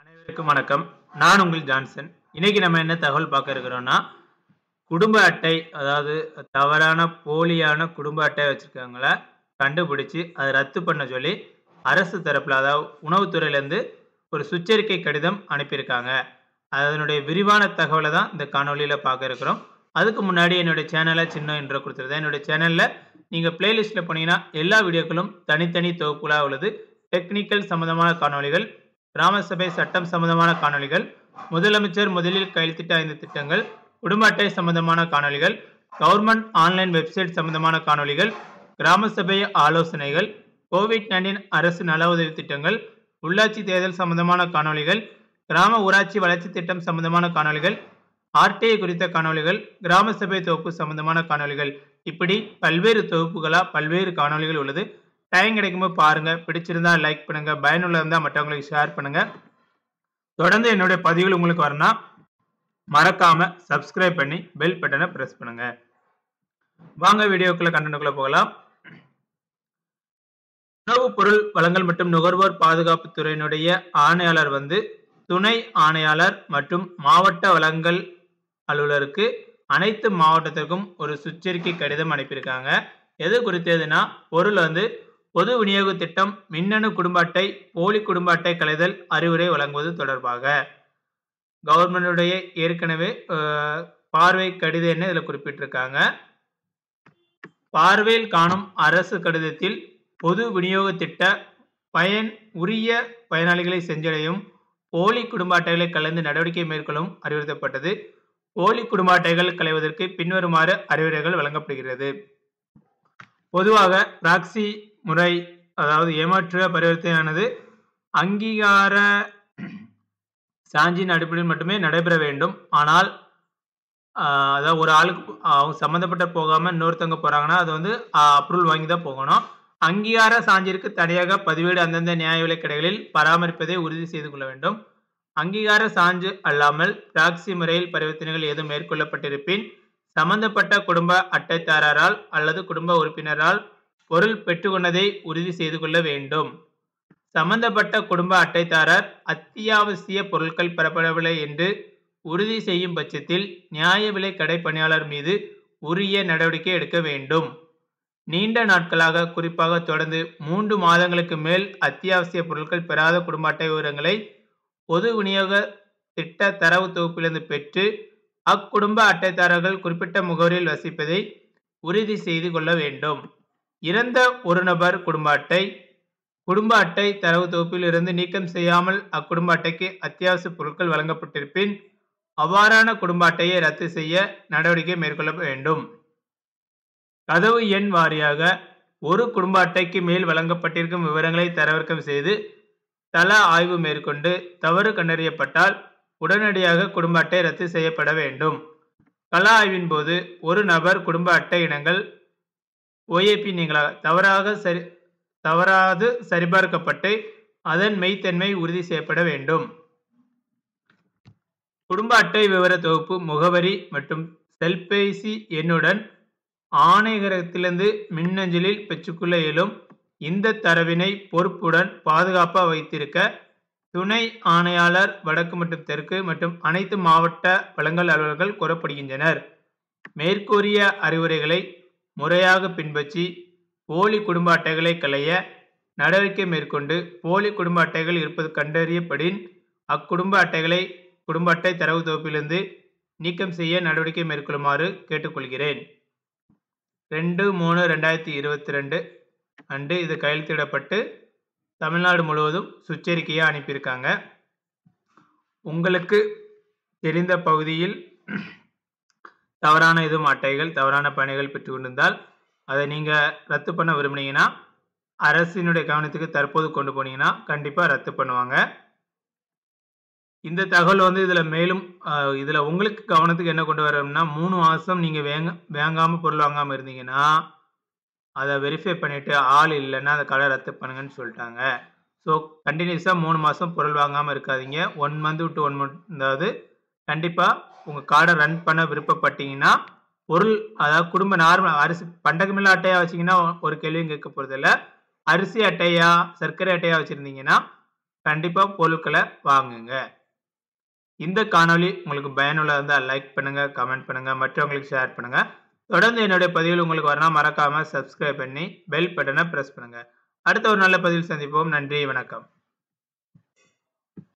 அனைவருக்கும் வணக்கம் நான் உங்கள் ஜான்சன் இன்னைக்கு நம்ம என்ன தகவல் பார்க்க இருக்கிறோம்னா குடும்ப அட்டை அதாவது தவறான போலியான குடும்ப அட்டை வச்சிருக்கவங்கள கண்டுபிடிச்சு அதை ரத்து பண்ண சொல்லி அரசு தரப்புல அதாவது உணவுத்துறையிலேருந்து ஒரு சுற்றறிக்கை கடிதம் அனுப்பியிருக்காங்க அதனுடைய விரிவான தகவலை தான் இந்த காணொலியில் பார்க்க இருக்கிறோம் அதுக்கு முன்னாடி என்னுடைய சேனலை சின்ன இன்ட்ரோ கொடுத்துருந்தேன் என்னுடைய சேனலில் நீங்கள் பிளேலிஸ்ட்டில் போனீங்கன்னா எல்லா வீடியோக்களும் தனித்தனி தொகுப்புகளாக உள்ளது டெக்னிக்கல் சம்பந்தமான காணொளிகள் கிராம சபை சட்டம் சம்பந்தமான காணொளிகள் முதலமைச்சர் முதலில் கையெழுத்திட்ட ஐந்து திட்டங்கள் குடும்ப அட்டை சம்பந்தமான காணொளிகள் கவர்மெண்ட் ஆன்லைன் வெப்சைட் சம்பந்தமான காணொளிகள் கிராம சபை ஆலோசனைகள் கோவிட் நைன்டீன் அரசு நல உதவி திட்டங்கள் உள்ளாட்சி தேர்தல் சம்பந்தமான காணொளிகள் கிராம ஊராட்சி வளர்ச்சி திட்டம் சம்பந்தமான காணொளிகள் ஆர்டிஐ குறித்த காணொளிகள் கிராம சபை தொகுப்பு சம்பந்தமான காணொளிகள் இப்படி பல்வேறு தொகுப்புகளா பல்வேறு காணொளிகள் உள்ளது டைம் கிடைக்கும்போது பாருங்க பிடிச்சிருந்தா லைக் பண்ணுங்க பயனுள்ள இருந்தால் மற்றவங்களுக்கு ஷேர் பண்ணுங்க தொடர்ந்து என்னுடைய பதிவுகள் உங்களுக்கு வரணும்னா மறக்காம சப்ஸ்கிரைப் பண்ணி பெல் பட்டனை பிரஸ் பண்ணுங்க வாங்க வீடியோக்குள்ள கண்டனுக்குள்ள போகலாம் உணவுப் பொருள் வழங்கல் மற்றும் நுகர்வோர் பாதுகாப்பு துறையினுடைய ஆணையாளர் வந்து துணை ஆணையாளர் மற்றும் மாவட்ட வழங்கல் அலுவலருக்கு அனைத்து மாவட்டத்திற்கும் ஒரு சுற்றறிக்கை கடிதம் அனுப்பியிருக்காங்க எது குறித்ததுன்னா பொருள் வந்து பொது விநியோக திட்டம் மின்னணு குடும்ப அட்டை போலி குடும்ப அட்டை கலைதல் அறிவுரை வழங்குவது தொடர்பாக கவர்மெண்டுடைய ஏற்கனவே அஹ், பார்வை கடித எண்ணை இதில் குறிப்பிட்டிருக்காங்க பார்வையில் காணும் அரசு கடிதத்தில் பொது விநியோக திட்ட பயன் உரிய பயனாளிகளை சென்றடையும் போலி குடும்ப அட்டைகளை கலந்து நடவடிக்கை மேற்கொள்ளும் அறிவுறுத்தப்பட்டது போலி குடும்ப அட்டைகள் களைவதற்கு பின்வருமாறு அறிவுரைகள் வழங்கப்படுகிறது பொதுவாக பிராக்சி முறை அதாவது ஏமாற்று பரிவர்த்தனையானது அங்கீகார சான்றின் அடிப்படையில் மட்டுமே நடைபெற வேண்டும் ஆனால் ஆஹ், அதாவது ஒரு ஆளுக்கு அவங்க சம்மந்தப்பட்ட போகாம இன்னொருத்தவங்க போறாங்கன்னா அது வந்து அப்ரூவல் வாங்கி தான் போகணும் அங்கீகார சான்றிற்கு தடையாக பதிவேடு அந்தந்த நியாய விலைக் கடைகளில் பராமரிப்பதை உறுதி செய்து கொள்ள வேண்டும் அங்கீகார சான்று அல்லாமல் பிராக்சி முறையில் பரிவர்த்தனைகள் ஏதும் மேற்கொள்ளப்பட்டிருப்பின் சம்பந்தப்பட்ட குடும்ப அட்டைதாரரால் அல்லது குடும்ப உறுப்பினரால் பொருள் பெற்றுக்கொண்டதை உறுதி செய்து கொள்ள வேண்டும் சம்பந்தப்பட்ட குடும்ப அட்டைதாரர் அத்தியாவசிய பொருட்கள் பெறப்படவில்லை என்று உறுதி செய்யும் பட்சத்தில் நியாய விலை கடை பணியாளர் மீது உரிய நடவடிக்கை எடுக்க வேண்டும் நீண்ட நாட்களாக குறிப்பாக தொடர்ந்து மூன்று மாதங்களுக்கு மேல் அத்தியாவசிய பொருட்கள் பெறாத குடும்ப அட்டை விவரங்களை பொது விநியோக திட்ட தரவு தொகுப்பிலிருந்து பெற்று அக்குடும்ப அட்டைதாரர்கள் குறிப்பிட்ட முகவரியில் வசிப்பதை உறுதி செய்து கொள்ள வேண்டும் இறந்த ஒரு நபர் குடும்ப அட்டை குடும்ப அட்டை தரவு தொகுப்பில் இருந்து நீக்கம் செய்யாமல் அக்குடும்ப அட்டைக்கு அத்தியாவசிய பொருட்கள் வழங்கப்பட்டிருப்பின் அவ்வாறான குடும்ப அட்டையை ரத்து செய்ய நடவடிக்கை மேற்கொள்ள வேண்டும் கதவு எண் வாரியாக ஒரு குடும்ப அட்டைக்கு மேல் வழங்கப்பட்டிருக்கும் விவரங்களை தரவிறக்கம் செய்து தள ஆய்வு மேற்கொண்டு தவறு கண்டறியப்பட்டால் உடனடியாக குடும்ப அட்டை ரத்து செய்யப்பட வேண்டும் கள ஆய்வின் போது ஒரு நபர் குடும்ப அட்டை இனங்கள் ஓஏபி நீங்களாக தவறாக சரி தவறாது சரிபார்க்கப்பட்டு அதன் மெய்த்தன்மை உறுதி செய்யப்பட வேண்டும் குடும்ப அட்டை விவர தொகுப்பு முகவரி மற்றும் செல்பேசி எண்ணுடன் ஆணையரகத்திலிருந்து மின்னஞ்சலில் பெற்றுக்கொள்ள இயலும் இந்த தரவினை பொறுப்புடன் பாதுகாப்பாக வைத்திருக்க துணை ஆணையாளர் வடக்கு மற்றும் தெற்கு மற்றும் அனைத்து மாவட்ட வழங்கல் அலுவலர்கள் கூறப்படுகின்றனர் மேற்கூறிய அறிவுரைகளை முறையாக பின்பற்றி போலி குடும்ப அட்டைகளை களைய நடவடிக்கை மேற்கொண்டு போலி குடும்ப அட்டைகள் இருப்பது கண்டறியப்படின் அக்குடும்ப அட்டைகளை குடும்ப அட்டை தரவு தொகுப்பிலிருந்து நீக்கம் செய்ய நடவடிக்கை மேற்கொள்ளுமாறு கேட்டுக்கொள்கிறேன் ரெண்டு மூணு ரெண்டாயிரத்தி இருபத்தி ரெண்டு அன்று இது கையெழுத்திடப்பட்டு தமிழ்நாடு முழுவதும் சுற்றறிக்கையாக அனுப்பியிருக்காங்க உங்களுக்கு தெரிந்த பகுதியில் தவறான எதுவும் அட்டைகள் தவறான பணிகள் பெற்று கொண்டிருந்தால் அதை நீங்கள் ரத்து பண்ண விரும்புனீங்கன்னா அரசினுடைய கவனத்துக்கு தற்போது கொண்டு போனீங்கன்னா கண்டிப்பாக ரத்து பண்ணுவாங்க இந்த தகவல் வந்து இதில் மேலும் அஹ், இதில் உங்களுக்கு கவனத்துக்கு என்ன கொண்டு வரணும்னா மூணு மாதம் நீங்கள் வேங்க வாங்காமல் பொருள் வாங்காமல் இருந்தீங்கன்னா அதை வெரிஃபை பண்ணிவிட்டு ஆள் இல்லைன்னா அந்த கடை ரத்து பண்ணுங்கன்னு சொல்லிட்டாங்க ஸோ கண்டினியூஸாக மூணு மாதம் பொருள் வாங்காமல் இருக்காதீங்க ஒன் மந்த் விட்டு ஒன் மந்த் அதாவது கண்டிப்பாக உங்கள் கார்டை ரன் பண்ண விருப்பப்பட்டீங்கன்னா பொருள் அதாவது குடும்ப நார்மல் அரிசி பண்டகமில்ல அட்டையாக வச்சிங்கன்னா ஒரு கேள்வியும் கேட்க போகிறதில்ல அரிசி அட்டையா சர்க்கரை அட்டையா வச்சுருந்தீங்கன்னா கண்டிப்பா பொருட்கள வாங்குங்க. இந்த காணொளி உங்களுக்கு பயனுள்ளதா இருந்தா லைக் பண்ணுங்க, கமெண்ட் பண்ணுங்க, மற்றவங்களுக்கு ஷேர் பண்ணுங்க. தொடர்ந்து என்னுடைய பதிவுகள் உங்களுக்கு வரணும்னா மறக்காம சப்ஸ்கிரைப் பண்ணி பெல் பட்டன பிரஸ் பண்ணுங்க. அடுத்த ஒரு நல்ல பதிவில் சந்திப்போம். நன்றி, வணக்கம்.